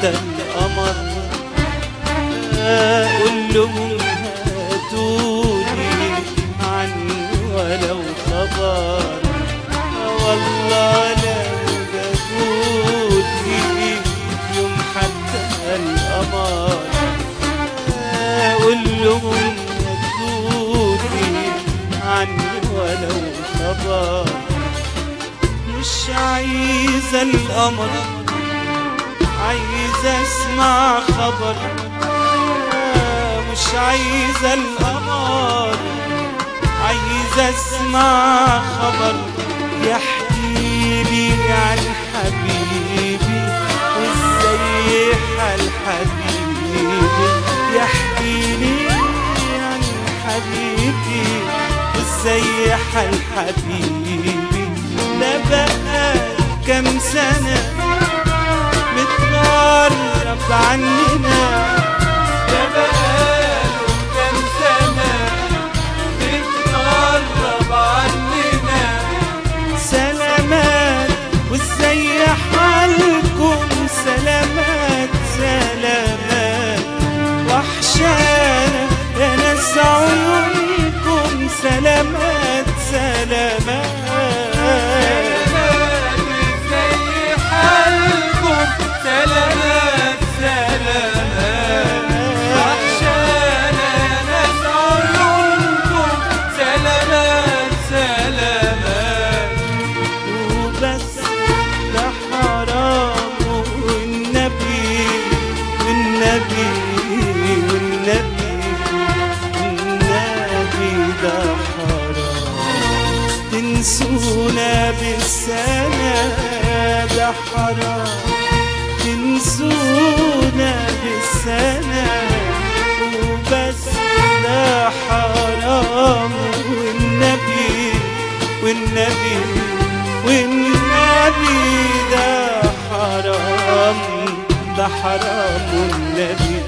حتى القمر أقول لهم هاتولي عني ولو خبر والله لو جابولي يوم حتى القمر أقول لهم هاتولي عني ولو خبر مش عايزة القمر عايزة اسمع خبر مش عايزة القمر عايزة اسمع خبر يحكيلي عن حبيبي وازاي حال حبيبي يحكيلي عن حبيبي وازاي حال حبيبي ده بقى كام سنة متغرب عننا ده بقاله كام سنة بيتغرب عننا سلامات وازاي حالكم سلامات سلامات وحشانا يا ناس عيونكم سلامات سلامات سلامات ازاي حالكم سلامات سلامات وحشانا يا ناس عيونكم سلامات سلامات وبس ده حرام والنبي والنبي والنبي والنبي ده حرام تنسونا بالسنة ده حرام تنسونا بالسنة وبس ده حرام والنبي والنبي والنبي ده حرام ده حرام والنبي